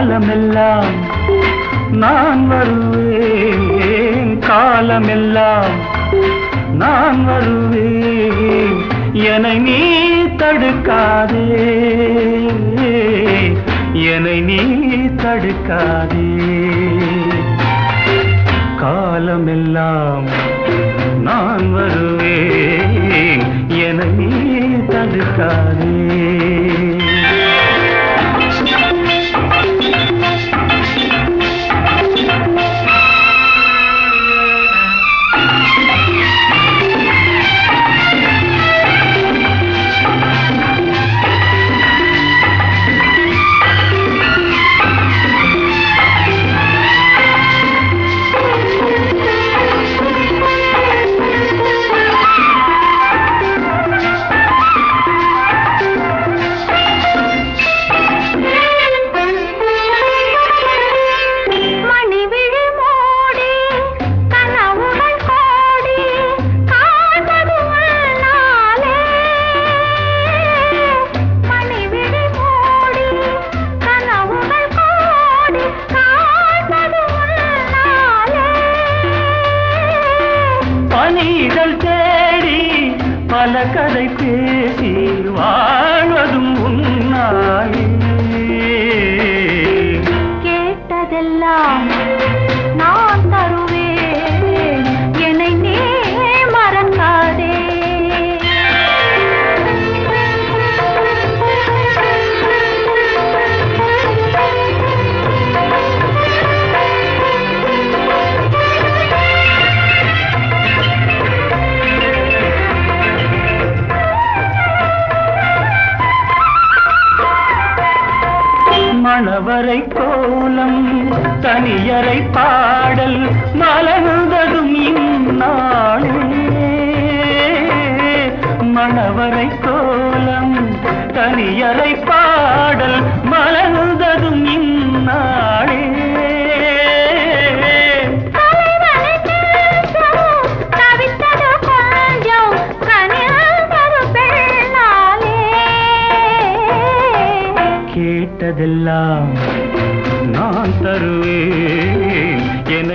காலமெல்லாம் நான் வருவேன் காலமெல்லாம் நான் வருவேன் என்னை நீ தடுக்காதே என்னை நீ தடுக்காதே காலமெல்லாம் நான் வருவேன் என்னை நீ தடுக்காதே மணிவிழி மூடி கனவுகள் கோடி காண்பது உன்னாலே மணிவிழி மூடி கனவுகள் கோடி காண்பது உன்னாலே பணிகள் தேடி பல கதை பேசி வாழ்வதும் உன்னாலே கேட்டதெல்லாம் நான் தருவேன் என்னை நீ மறக்காதே மணவரை கோலம் தனியரை பாடல் மலர்ந்ததும் இந்நாளே மணவரை கோலம் தனியரை பாடல் மலர்ந்ததும் இந்நாளே தலைவனின் நெஞ்சம் தவித்தது கொஞ்சம் கனிந்தது பெண்ணாலே கேட்டதெல்லாம் நான் தருவேன் என